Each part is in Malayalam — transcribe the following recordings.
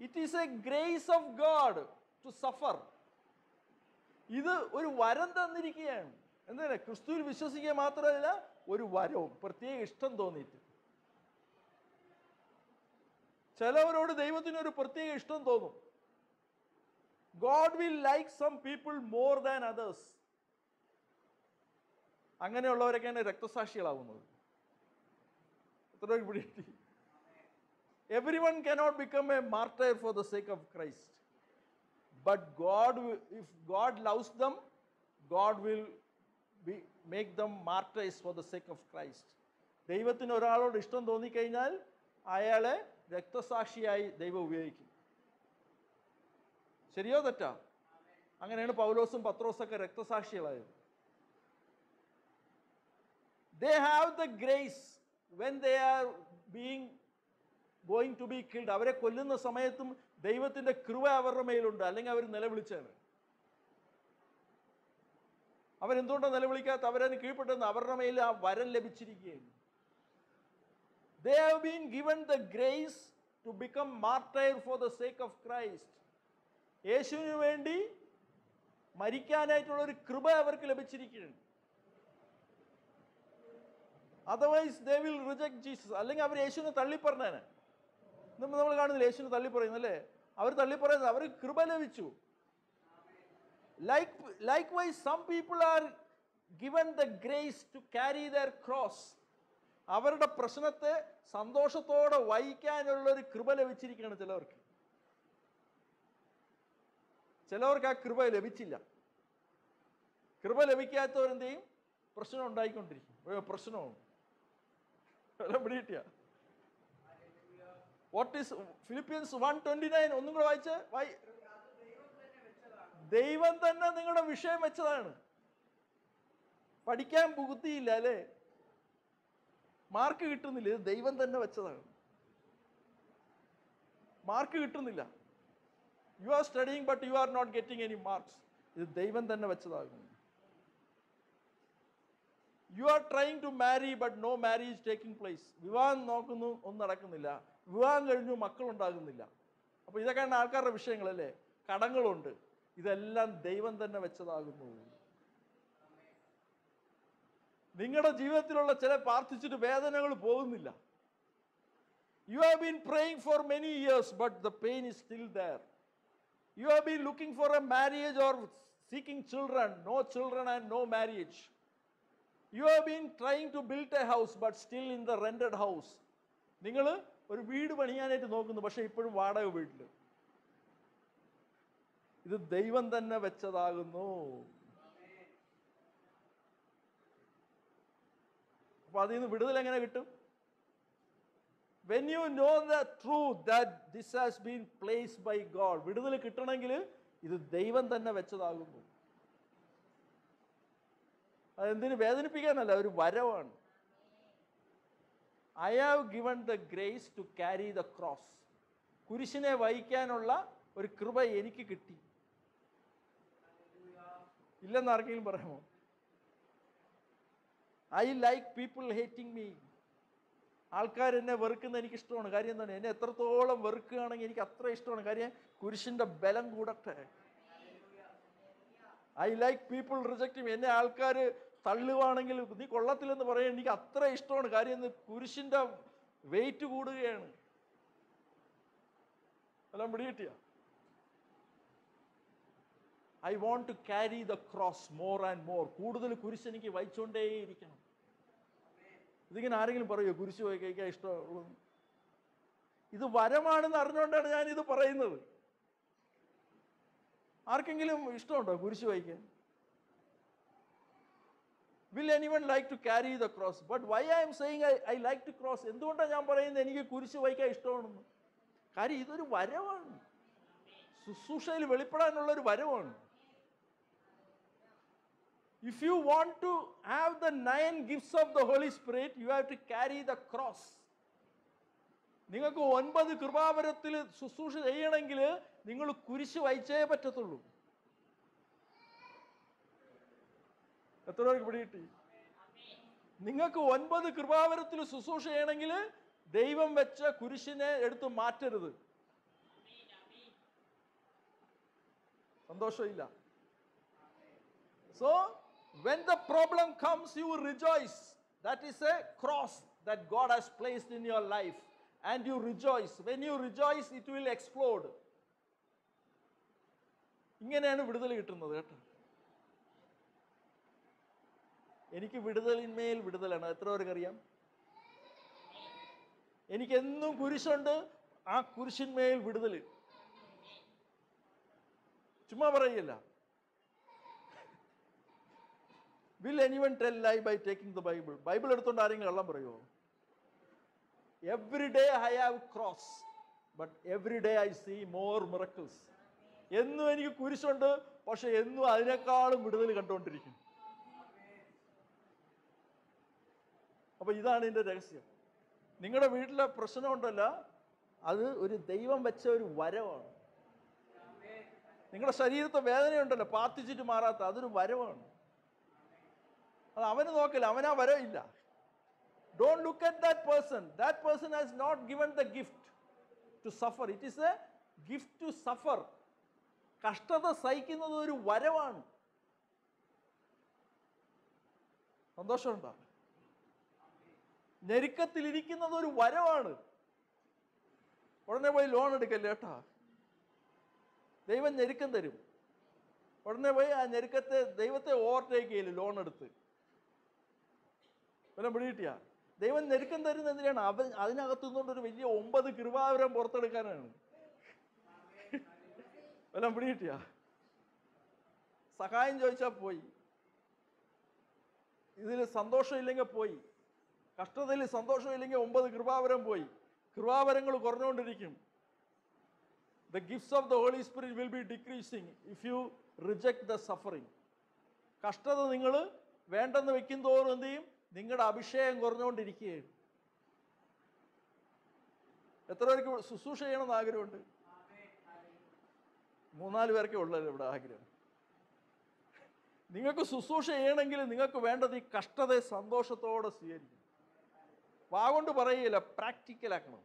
It is a grace of God to suffer ഇത് ഒരു വരം തന്നിരിക്കുകയാണ് എന്താണ് ക്രിസ്തുവിൽ വിശ്വസിക്കുക മാത്രമല്ല ഒരു വരവും പ്രത്യേക ഇഷ്ടം തോന്നിയിട്ട് ചിലവരോട് ദൈവത്തിന് ഒരു പ്രത്യേക ഇഷ്ടം തോന്നും God will like some people more than others അങ്ങനെയുള്ളവരൊക്കെയാണ് രക്തസാക്ഷികളാവുന്നത് എത്ര പേർക്ക് പിടികിട്ടി every one cannot become a martyr for the sake of Christ but God if God loves them God will be make them martyrs for the sake of Christ ദൈവത്തിന് ഒരാളോട് ഇഷ്ടം തോന്നിക്കഴിഞ്ഞാൽ അയാളെ രക്തസാക്ഷിയായി ദൈവം ഉപയോഗിക്കും ശരിയോ തെറ്റാ അങ്ങനെയാണ് പൗലോസും പത്രോസൊക്കെ രക്തസാക്ഷികളായത് they have the grace when they are being going to be killed അവരെ കൊല്ലുന്ന സമയത്തും ദൈവത്തിന്റെ കൃപ അവരുടെ മേലുണ്ട് അല്ലെങ്കിൽ അവർ നിലവിളിച്ചാണ് അവരെന്തുകൊണ്ടാണ് നിലവിളിക്കാത്ത അവരതിന് കീഴ്പ്പെട്ടെന്ന് അവരുടെ മേൽ ആ വരം ലഭിച്ചിരിക്കുകയാണ് they have been given the grace to become martyr for the sake of Christ യേശുവിന് വേണ്ടി മരിക്കാനായിട്ടുള്ള ഒരു കൃപ അവർക്ക് ലഭിച്ചിരിക്കുകയാണ് otherwise they will reject Jesus അല്ലെങ്കിൽ അവർ യേശുവിനെ തള്ളിപ്പറഞ്ഞേനെ നമ്മൾ നമ്മൾ കാണുന്നില്ല യേശുവിനെ തള്ളിപ്പറയുന്നല്ലേ അവർ തള്ളിപ്പറയുന്നത് അവർക്ക് കൃപ ലഭിച്ചു like likewise some people are given the grace to carry their cross അവരുടെ പ്രശ്നത്തെ സന്തോഷത്തോടെ വഹിക്കാനുള്ള ഒരു കൃപ ലഭിച്ചിരിക്കുകയാണ് ചിലവർക്ക് ചിലവർക്ക് ആ കൃപ ലഭിച്ചില്ല കൃപ ലഭിക്കാത്തവരെന്ത് ചെയ്യും പ്രശ്നം ഉണ്ടായിക്കൊണ്ടിരിക്കും അയ്യോ പ്രശ്നമാണ് എല്ലാം പിടികിട്ടിയ what is Philippians one twenty nine ഒന്നും കൂടെ വായിച്ച് വായി ദൈവം തന്നെ നിങ്ങളുടെ വിഷയം വെച്ചതാണ് പഠിക്കാൻ ബുദ്ധിയില്ല അല്ലേ മാർക്ക് കിട്ടുന്നില്ല ഇത് ദൈവം തന്നെ വെച്ചതാണ് മാർക്ക് കിട്ടുന്നില്ല you are studying but you are not getting any marks ഇത് ദൈവം തന്നെ വെച്ചതാകുന്നു you are trying to marry but no marriage taking place വിവാഹം നോക്കുന്നു ഒന്നും നടക്കുന്നില്ല വിവാഹം കഴിഞ്ഞു മക്കളുണ്ടാകുന്നില്ല അപ്പോൾ ഇതൊക്കെയാണ് ആൾക്കാരുടെ വിഷയങ്ങളല്ലേ കടങ്ങളുണ്ട് ഇതെല്ലാം ദൈവം തന്നെ വെച്ചതാകുന്നു നിങ്ങളുടെ ജീവിതത്തിലുള്ള ചില പ്രാർത്ഥിച്ചിട്ട് വേദനകൾ പോകുന്നില്ല you have been praying for many years but the pain is still there you have been looking for a marriage or seeking children no children and no marriage you have been trying to build a house but still in the rented house നിങ്ങൾ ഒരു വീട് പണിയാനായിട്ട് നോക്കുന്നു പക്ഷെ ഇപ്പോഴും വാടക വീട്ടിൽ ഇത് ദൈവം തന്നെ വെച്ചതാകുന്നു അപ്പൊ അതിൽ നിന്ന് വിടുതൽ എങ്ങനെ കിട്ടും when you know the truth that this has been place by God വിടുതൽ കിട്ടണമെങ്കിൽ ഇത് ദൈവം തന്നെ വെച്ചതാകുന്നു അതെന്തിനു വേദനിപ്പിക്കാനല്ല ഒരു വരവാണ് I have given the grace to carry the cross കുരിശിനെ വഹിക്കാനുള്ള ഒരു കൃപ എനിക്ക് കിട്ടി ഇല്ലെന്ന് ആർക്കെങ്കിലും പറയാമോ I like people hating me ആൾക്കാർ എന്നെ വെറുക്കുന്ന എനിക്ക് ഇഷ്ടമാണ് കാര്യം എന്താണ് എന്നെ എത്രത്തോളം വെറുക്കുകയാണെങ്കിൽ എനിക്ക് അത്ര ഇഷ്ടമാണ് കാര്യം കുരിശിന്റെ ബലം കൂടട്ടെ ഐ ലൈക്ക് പീപ്പിൾ റിജക്റ്റ് എന്നെ ആൾക്കാർ തള്ളുവാണെങ്കിൽ നീ കൊള്ളത്തില്ലെന്ന് പറയാൻ എനിക്ക് അത്ര ഇഷ്ടമാണ് കാര്യം എന്ന് കുരിശിന്റെ വെയിറ്റ് കൂടുകയാണ് എല്ലാം പിടികിട്ടിയ I want to carry the cross more and more കൂടുതൽ കുരിശ് എനിക്ക് വഹിച്ചുകൊണ്ടേയിരിക്കണം ഇതിങ്ങനെ ആരെങ്കിലും പറയുമോ കുരിശ് പോയി കഴിക്കാൻ ഇഷ്ടമുള്ളൂ ഇത് വരമാണെന്ന് അറിഞ്ഞുകൊണ്ടാണ് ഞാൻ ഇത് പറയുന്നത് ആർക്കെങ്കിലും ഇഷ്ടമുണ്ടോ കുരിശ് വഹിക്കാൻ will any one like to carry the cross but why I'm saying I I like to cross എന്തുകൊണ്ടാണ് ഞാൻ പറയുന്നത് എനിക്ക് കുരിശ് വഹിക്കാൻ ഇഷ്ടമാണെന്ന് കാര്യം ഇതൊരു വരവാണ് ശുശ്രൂഷയിൽ വെളിപ്പെടാനുള്ള ഒരു വരവാണ് if you want to have the nine gifts of the Holy Spirit you have to carry the cross നിങ്ങൾക്ക് ഒൻപത് കൃപാവരത്തിൽ ശുശ്രൂഷ ചെയ്യണമെങ്കിൽ നിങ്ങൾ കുരിശ് വഹിച്ചേ പറ്റത്തുള്ളൂ എത്ര പേർക്ക് പിടികിട്ടി നിങ്ങൾക്ക് ഒൻപത് കൃപാവരത്തിൽ ശുശ്രൂഷ ചെയ്യണമെങ്കിൽ ദൈവം വെച്ച കുരിശിനെ എടുത്ത് മാറ്റരുത് സന്തോഷമില്ല so when the problem comes you rejoice that is a cross that God has placed in your life and you rejoice when you rejoice it will explode ഇങ്ങനെയാണ് വിടുതൽ കിട്ടുന്നത് കേട്ടോ എനിക്ക് വിടുതലിന്മേൽ വിടുതലാണ് എത്ര പേർക്ക് അറിയാം എനിക്ക് എന്നും കുരിശുണ്ട് ആ കുരിശിന്മേൽ വിടുതൽ ചുമ്മാ പറയല്ല will anyone tell lie by taking the Bible Bible എടുത്തോണ്ട് ആരെങ്കിലും കള്ളം പറയുമോ every day I have cross but every day I see more miracles എന്നും എനിക്ക് കുരിശുണ്ട് പക്ഷെ എന്നും അതിനേക്കാളും വിടുതൽ കണ്ടുകൊണ്ടിരിക്കും അപ്പൊ ഇതാണ് ഇതിന്റെ രഹസ്യം നിങ്ങളുടെ വീട്ടിലെ പ്രശ്നമുണ്ടല്ല അത് ഒരു ദൈവം വെച്ച ഒരു വരവാണ് നിങ്ങളുടെ ശരീരത്തെ വേദനയുണ്ടല്ലോ പ്രാർത്ഥിച്ചിട്ട് മാറാത്ത അതൊരു വരവാണ് അത് അവന് നോക്കില്ല അവനാ വരവില്ല don't look at that person that person has not given the gift to suffer it is a gift to suffer കഷ്ടത സഹിക്കുന്നത് ഒരു വരവാണ് സന്തോഷമുണ്ടോ ഞെരുക്കത്തിലിരിക്കുന്നത് ഒരു വരവാണ് ഉടനെ പോയി ലോൺ എടുക്കല്ലേ കേട്ടാ ദൈവം ഞെരുക്കം തരും ഉടനെ പോയി ആ ഞെരുക്കത്തെ ദൈവത്തെ ഓവർടേക്ക് ചെയ്യില്ല ലോൺ എടുത്ത് വല്ലതും പിടികിട്ടിയ ദൈവം ഞെരുക്കം തരുന്ന എന്തിനാണ് അവൻ അതിനകത്തു നിന്നുകൊണ്ട് ഒരു വലിയ ഒമ്പത് കൃപാവരം പുറത്തെടുക്കാനാണ് വല്ലതും പിടികിട്ടിയ സഹായം ചോദിച്ചാൽ പോയി ഇതിൽ സന്തോഷമില്ലെങ്കിൽ പോയി കഷ്ടതയിൽ സന്തോഷമില്ലെങ്കിൽ ഒമ്പത് കൃപാവരം പോയി കൃപാവരങ്ങൾ കുറഞ്ഞുകൊണ്ടിരിക്കും the gifts of the Holy Spirit will be decreasing if you reject the suffering കഷ്ടത നിങ്ങൾ വേണ്ടെന്ന് വെക്കും തോറും എന്ത് ചെയ്യും നിങ്ങളുടെ അഭിഷേകം കുറഞ്ഞുകൊണ്ടിരിക്കുകയാണ് എത്ര പേർക്ക് ശുശ്രൂഷ ചെയ്യണമെന്ന് ആഗ്രഹമുണ്ട് മൂന്നാല് പേർക്കേ ഉള്ളല്ലോ ഇവിടെ ആഗ്രഹം നിങ്ങൾക്ക് ശുശ്രൂഷ ചെയ്യണമെങ്കിൽ നിങ്ങൾക്ക് വേണ്ടത് ഈ കഷ്ടതയെ സന്തോഷത്തോടെ സ്വീകരിക്കും വാഗൊണ്ട് പറയുകയില്ല പ്രാക്ടിക്കലാക്കണം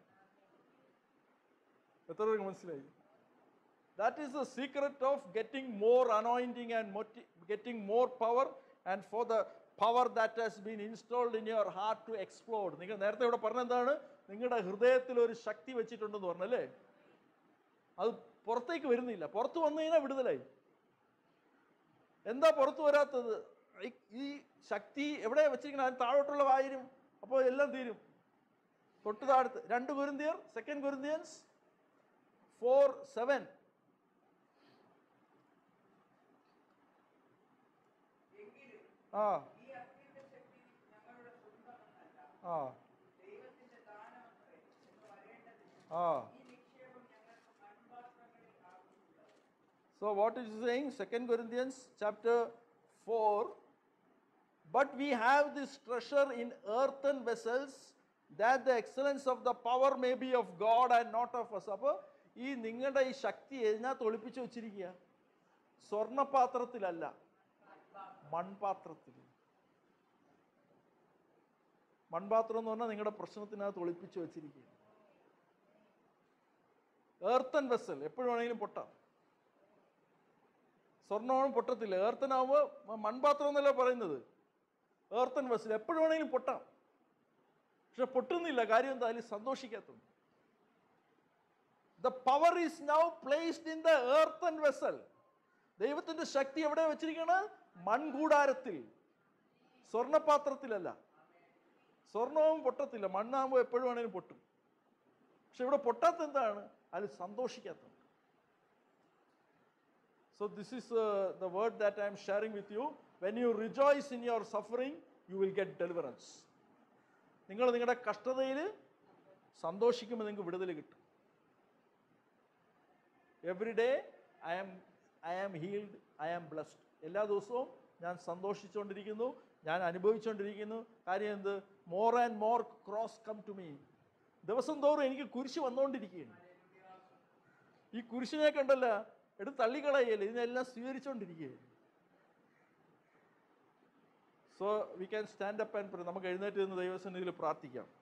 എത്ര പേർക്ക് മനസ്സിലായി that is the secret of getting more anointing and more getting more power and for the power that has been installed in your heart to explode നിങ്ങൾ നേരത്തെ ഇവിടെ പറഞ്ഞെന്താണ് നിങ്ങളുടെ ഹൃദയത്തിൽ ഒരു ശക്തി വെച്ചിട്ടുണ്ടെന്ന് പറഞ്ഞല്ലേ അത് പുറത്തേക്ക് വരുന്നില്ല പുറത്ത് വന്നു കഴിഞ്ഞാൽ വിടുതലായി എന്താ പുറത്തു വരാത്തത് ഈ- ഈ ശക്തി എവിടെ വെച്ചിരിക്കണം അതിന് താഴോട്ടുള്ള വായിരും അപ്പോൾ എല്ലാം തീരും തൊട്ട് താഴത്ത് രണ്ട് കുരുന്തിയർ സെക്കൻഡ് കുരുന്തിയൻസ് ഫോർ സെവൻ എങ്കിലും ആ ഈ അത്യന്ത ശക്തി ഞങ്ങളുടെ സ്വന്തമെന്നല്ല ആ ദൈവത്തിന്റെ ദാനമത്രേ എന്ന് വരേണ്ടതിന് ആ ഈ നിക്ഷേപം ഞങ്ങൾക്ക് മൺപാത്രങ്ങളിൽ ആകുന്നുള്ളത് So what is he saying? Second Corinthians chapter 4. But we have this treasure in earthen vessels, that the excellence of the power may be of God and not of us. അപ്പോൾ ഈ നിങ്ങളുടെ ഈ ശക്തി ഇതിനകത്ത് ഒളിപ്പിച്ച് വെച്ചിരിക്കുക സ്വർണപാത്രത്തിലല്ല മൺപാത്രത്തിൽ മൺപാത്രം എന്ന് പറഞ്ഞാൽ നിങ്ങളുടെ പ്രശ്നത്തിനകത്ത് ഒളിപ്പിച്ച് വെച്ചിരിക്കുക ഏർത്തൻ വെസൽ എപ്പോഴും വേണമെങ്കിലും പൊട്ടാം സ്വർണ്ണവും പൊട്ടത്തില്ല ഏർത്തനാവുമ്പോൾ മൺപാത്രം എന്നല്ല പറയുന്നത് ഏർത്തൻ വെസൽ എപ്പോഴും വേണമെങ്കിലും പൊട്ടാം പക്ഷെ പൊട്ടുന്നില്ല കാര്യം എന്താ അതിൽ സന്തോഷിക്കാത്തത് the power is now placed in the earthen vessel ദൈവത്തിന്റെ ശക്തി എവിടെ വെച്ചിരിക്കുന്നത് മൺകൂടാരത്തിൽ സ്വർണ്ണപാത്രത്തിലല്ല സ്വർണവും പൊട്ടത്തില്ല മണ്ണാകുമ്പോൾ എപ്പോഴും വേണമെങ്കിലും പൊട്ടും പക്ഷെ ഇവിടെ പൊട്ടാത്ത എന്താണ് അതിൽ സന്തോഷിക്കാത്തത് So, this is uh, the word that I am sharing with you. When you rejoice in your suffering, you will get deliverance. നിങ്ങൾ നിങ്ങളുടെ കഷ്ടതയിൽ സന്തോഷിക്കുമ്പോൾ നിങ്ങൾക്ക് വിടുതൽ കിട്ടും every day I am I am healed I am blessed എല്ലാ ദിവസവും ഞാൻ സന്തോഷിച്ചുകൊണ്ടിരിക്കുന്നു ഞാൻ അനുഭവിച്ചുകൊണ്ടിരിക്കുന്നു കാര്യം എന്ത് more and more cross come to me ദിവസം തോറും എനിക്ക് കുരിശ് വന്നുകൊണ്ടിരിക്കുകയാണ് ഈ കുരിശിനെ കണ്ടല്ല എടുത്ത് തള്ളിക്കളയല്ലേ ഇതിനെല്ലാം സ്വീകരിച്ചുകൊണ്ടിരിക്കുകയാണ് so we can stand up and നമുക്ക് എഴുന്നേറ്റ് നിന്ന് ദൈവസന്നിധിയിൽ പ്രാർത്ഥിക്കാം